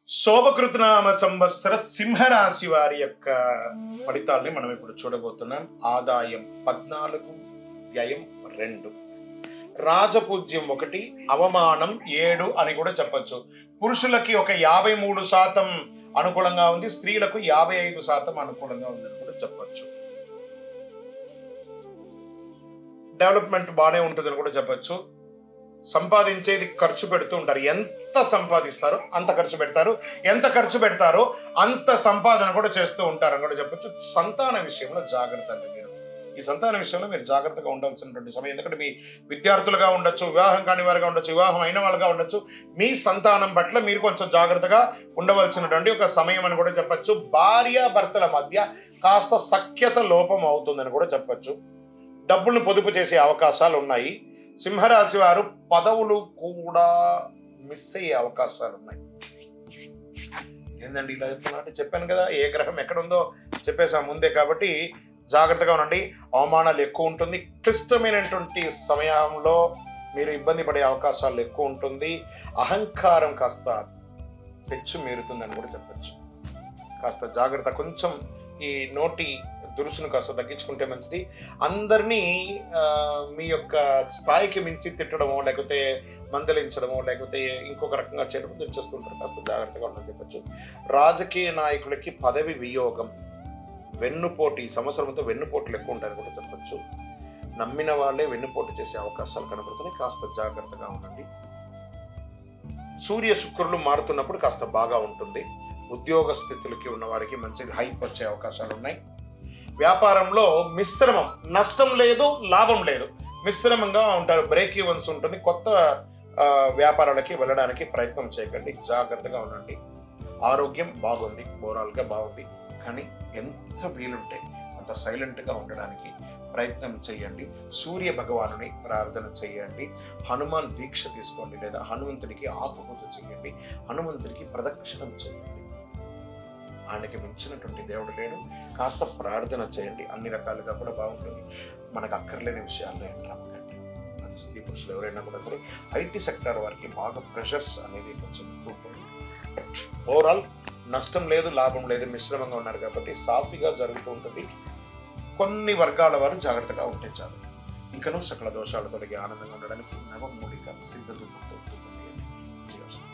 శోభకృతనామ సంవత్సర సింహరాశి వారి యొక్క ఫలితాల్ని మనం ఇప్పుడు చూడబోతున్నాం ఆదాయం పద్నాలుగు వ్యయం రెండు రాజపూజ్యం ఒకటి అవమానం ఏడు అని కూడా చెప్పొచ్చు పురుషులకి ఒక యాభై మూడు శాతం అనుకూలంగా ఉంది స్త్రీలకు యాభై ఐదు శాతం అనుకూలంగా ఉందని కూడా చెప్పొచ్చు డెవలప్మెంట్ బాగానే ఉంటుందని కూడా చెప్పొచ్చు సంపాదించేది ఖర్చు పెడుతూ ఉంటారు ఎంత సంపాదిస్తారో అంత ఖర్చు పెడతారు ఎంత ఖర్చు పెడతారో అంత సంపాదన కూడా చేస్తూ ఉంటారని కూడా చెప్పొచ్చు సంతాన విషయంలో జాగ్రత్త అండి మీరు ఈ సంతాన విషయంలో మీరు జాగ్రత్తగా ఉండవలసినటువంటి సమయం ఎందుకంటే మీ విద్యార్థులుగా ఉండొచ్చు వివాహం కాని వారుగా ఉండొచ్చు వివాహం అయిన వాళ్ళుగా ఉండొచ్చు మీ సంతానం పట్ల మీరు కొంచెం జాగ్రత్తగా ఉండవలసినటువంటి ఒక సమయం అని కూడా చెప్పొచ్చు భార్య భర్తల మధ్య కాస్త సఖ్యత లోపం అవుతుందని కూడా చెప్పొచ్చు డబ్బులను పొదుపు చేసే అవకాశాలు ఉన్నాయి సింహరాశి వారు పదవులు కూడా మిస్ అయ్యే అవకాశాలు ఉన్నాయి ఏందండి ఇలా చెప్తున్నా అంటే చెప్పాను కదా ఏ గ్రహం ఎక్కడ ఉందో చెప్పేసా ముందే కాబట్టి జాగ్రత్తగా ఉండండి అవమానాలు ఎక్కువ ఉంటుంది క్లిష్టమైనటువంటి సమయంలో మీరు ఇబ్బంది పడే అవకాశాలు ఎక్కువ ఉంటుంది అహంకారం కాస్త పెచ్చు మీరుతుందని కూడా చెప్పచ్చు కాస్త జాగ్రత్త కొంచెం ఈ నోటి దురుసును కాస్త తగ్గించుకుంటే మంచిది అందరినీ ఆ, మీ యొక్క స్థాయికి మించి తిట్టడమో లేకపోతే మందలించడమో లేకపోతే ఇంకొక రకంగా చేయడం తెచ్చేస్తుంటారు కాస్త జాగ్రత్తగా ఉండని చెప్పచ్చు రాజకీయ నాయకులకి పదవి వియోగం వెన్నుపోటు ఈ సంవత్సరంతో వెన్నుపోట్లు ఎక్కువ ఉంటాయని కూడా చెప్పచ్చు నమ్మిన వాళ్ళే వెన్నుపోటు చేసే అవకాశాలు కనబడుతున్నాయి కాస్త జాగ్రత్తగా ఉండండి సూర్య శుక్రులు మారుతున్నప్పుడు కాస్త బాగా ఉంటుంది ఉద్యోగ స్థితులకి ఉన్న వారికి మంచి హైప్ వచ్చే అవకాశాలు ఉన్నాయి వ్యాపారంలో మిశ్రమం నష్టం లేదు లాభం లేదు మిశ్రమంగా ఉంటారు బ్రేక్ ఈవెన్స్ ఉంటుంది కొత్త ఆ, వ్యాపారాలకి వెళ్ళడానికి ప్రయత్నం చేయకండి జాగ్రత్తగా ఉండండి ఆరోగ్యం బాగుంది ఓవరాల్గా బాగుంది కానీ ఎంత వీలుంటే అంత సైలెంట్గా ఉండడానికి ప్రయత్నం చేయండి సూర్య భగవానుని ప్రార్థన చేయండి హనుమాన్ దీక్ష తీసుకోండి లేదా హనుమంతుడికి ఆకుపూజ చేయండి హనుమంతుడికి ప్రదక్షిణం చేయండి ఆయనకి మించినటువంటి దేవుడు లేడు కాస్త ప్రార్థన చేయండి అన్ని రకాలుగా కూడా బాగుంటుంది మనకు అక్కర్లేని విషయాల్లో ఎంట్రమ్మకండి అది స్త్రీ పురుషులు ఎవరైనా కూడా సరే ఐటీ సెక్టర్ వారికి బాగా ప్రెషర్స్ అనేది కొంచెం ఎక్కువ ఉంటుంది బట్ ఓవరాల్ నష్టం లేదు లాభం లేదు మిశ్రమంగా ఉన్నారు కాబట్టి సాఫీగా జరుగుతూ ఉంటుంది కొన్ని వర్గాల వారు జాగ్రత్తగా ఉంటే చాలు ఇంకనూ సకల దోషాలు తొలగి ఆనందంగా ఉండడానికి నవమూలిక సిద్ధ దుఃఖంతో ఉంటుంది